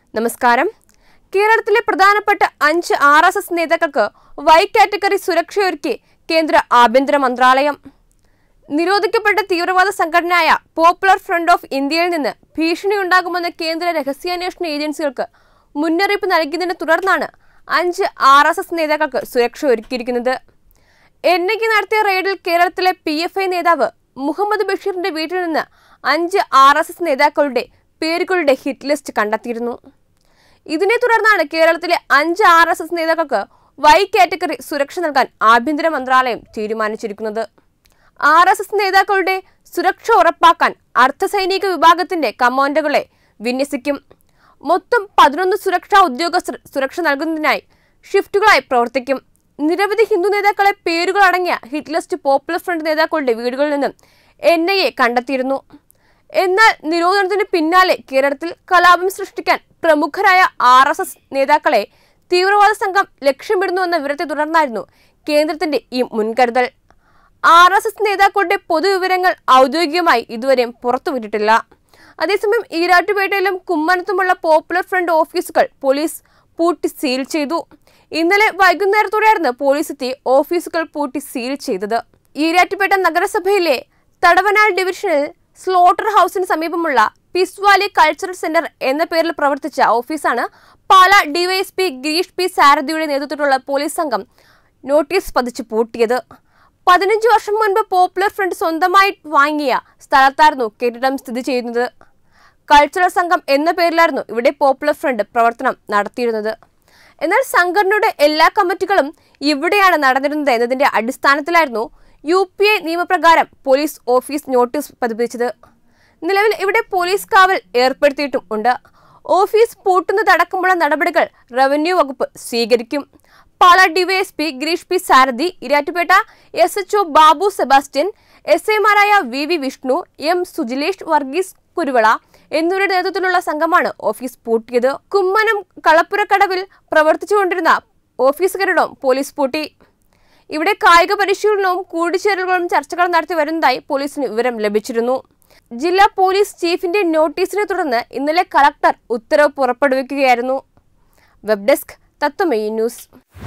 നമസ്കാരം കേരളത്തിലെ പ്രധാനപ്പെട്ട അഞ്ച് ആർ എസ് എസ് നേതാക്കൾക്ക് വൈ കാറ്റഗറി സുരക്ഷയൊരുക്കി കേന്ദ്ര ആഭ്യന്തര മന്ത്രാലയം നിരോധിക്കപ്പെട്ട തീവ്രവാദ സംഘടനയായ പോപ്പുലർ ഫ്രണ്ട് ഓഫ് ഇന്ത്യയിൽ നിന്ന് ഭീഷണിയുണ്ടാകുമെന്ന് കേന്ദ്ര രഹസ്യാന്വേഷണ ഏജൻസികൾക്ക് മുന്നറിയിപ്പ് നൽകിയതിനെ തുടർന്നാണ് അഞ്ച് ആർ എസ് എസ് നേതാക്കൾക്ക് സുരക്ഷ ഒരുക്കിയിരിക്കുന്നത് എൻ ഐക്ക് നടത്തിയ റെയ്ഡിൽ കേരളത്തിലെ പി എഫ് ഐ നേതാവ് മുഹമ്മദ് ബഷീറിന്റെ വീട്ടിൽ നിന്ന് അഞ്ച് ആർ എസ് എസ് നേതാക്കളുടെ പേരുകളുടെ ഹിറ്റ് ലിസ്റ്റ് കണ്ടെത്തിയിരുന്നു ഇതിനെ തുടർന്നാണ് കേരളത്തിലെ അഞ്ച് ആർ എസ് എസ് നേതാക്കൾക്ക് വൈ കാറ്റഗറി സുരക്ഷ നൽകാൻ ആഭ്യന്തര മന്ത്രാലയം തീരുമാനിച്ചിരിക്കുന്നത് ആർ എസ് എസ് നേതാക്കളുടെ സുരക്ഷ ഉറപ്പാക്കാൻ അർദ്ധസൈനിക വിഭാഗത്തിന്റെ കമാൻഡോകളെ വിന്യസിക്കും മൊത്തം പതിനൊന്ന് സുരക്ഷാ ഉദ്യോഗസ്ഥർ സുരക്ഷ നൽകുന്നതിനായി ഷിഫ്റ്റുകളായി പ്രവർത്തിക്കും നിരവധി ഹിന്ദു നേതാക്കളെ പേരുകളടങ്ങിയ ഹിറ്റ് ലിസ്റ്റ് പോപ്പുലർ ഫ്രണ്ട് നേതാക്കളുടെ വീടുകളിൽ നിന്നും എൻ ഐ എ കണ്ടെത്തിയിരുന്നു എന്നാൽ നിരോധനത്തിന് പിന്നാലെ കേരളത്തിൽ കലാപം സൃഷ്ടിക്കാൻ പ്രമുഖരായ ആർ എസ് എസ് നേതാക്കളെ തീവ്രവാദ സംഘം ലക്ഷ്യമിടുന്നുവെന്ന വിവരത്തെ തുടർന്നായിരുന്നു കേന്ദ്രത്തിന്റെ ഈ മുൻകരുതൽ ആർ എസ് എസ് നേതാക്കളുടെ പൊതുവിവരങ്ങൾ ഔദ്യോഗികമായി ഇതുവരെയും പുറത്തുവിട്ടിട്ടില്ല അതേസമയം ഈരാട്ടുപേട്ടയിലും കുമ്മനത്തുമുള്ള പോപ്പുലർ ഫ്രണ്ട് ഓഫീസുകൾ പോലീസ് പൂട്ടി സീൽ ചെയ്തു ഇന്നലെ വൈകുന്നേരത്തോടെയായിരുന്നു പോലീസ് എത്തി ഓഫീസുകൾ പൂട്ടി സീൽ ചെയ്തത് ഈരാറ്റുപേട്ട നഗരസഭയിലെ തടവനാൾ ഡിവിഷനിൽ സ്ലോട്ടർ ഹൗസിന് സമീപമുള്ള പീസ് വാലി കൾച്ചറൽ സെന്റർ എന്ന പേരിൽ പ്രവർത്തിച്ച ഓഫീസാണ് പാല ഡിവൈഎസ്പി ഗിരീഷ് പി സാരഥിയുടെ നേതൃത്വത്തിലുള്ള പോലീസ് സംഘം നോട്ടീസ് പതിച്ച് പൂട്ടിയത് പതിനഞ്ച് വർഷം മുൻപ് പോപ്പുലർ ഫ്രണ്ട് സ്വന്തമായി വാങ്ങിയ സ്ഥലത്തായിരുന്നു കെട്ടിടം സ്ഥിതി ചെയ്യുന്നത് കൾച്ചറൽ സംഘം എന്ന പേരിലായിരുന്നു ഇവിടെ പോപ്പുലർ ഫ്രണ്ട് പ്രവർത്തനം നടത്തിയിരുന്നത് എന്നാൽ സംഘടനയുടെ എല്ലാ കമ്മിറ്റികളും ഇവിടെയാണ് നടന്നിരുന്നത് എന്നതിന്റെ അടിസ്ഥാനത്തിലായിരുന്നു യു പി ഐ നിയമപ്രകാരം പോലീസ് ഓഫീസ് നോട്ടീസ് പതിപ്പിച്ചത് നിലവിൽ ഇവിടെ പോലീസ് കാവൽ ഏർപ്പെടുത്തിയിട്ടും ഉണ്ട് ഓഫീസ് പൂട്ടുന്നതടക്കമുള്ള നടപടികൾ റവന്യൂ വകുപ്പ് സ്വീകരിക്കും Pala DYSP Girish P Sarathi Erattupetta S H Babu Sebastian S ഐമാരായ V V Vishnu M Sujilesh Varghese Kuruvila എന്നിവരുടെ നേതൃത്വത്തിലുള്ള സംഘമാണ് ഓഫീസ് പൂട്ടിയത് കുമ്മനം കളപ്പുരക്കടവിൽ പ്രവർത്തിച്ചുകൊണ്ടിരുന്ന ഓഫീസ് കെട്ടിടവും പോലീസ് പൂട്ടി ഇവിടെ കായിക പരിശീലനവും കൂടിച്ചേരലുകളും ചർച്ചകളും നടത്തി വരുന്നതായി പോലീസിന് വിവരം ലഭിച്ചിരുന്നു ജില്ലാ പോലീസ് ചീഫിന്റെ നോട്ടീസിനെ തുടർന്ന് ഇന്നലെ കളക്ടർ ഉത്തരവ് പുറപ്പെടുവിക്കുകയായിരുന്നു വെബ് ഡെസ്ക് തത്വമയി ന്യൂസ്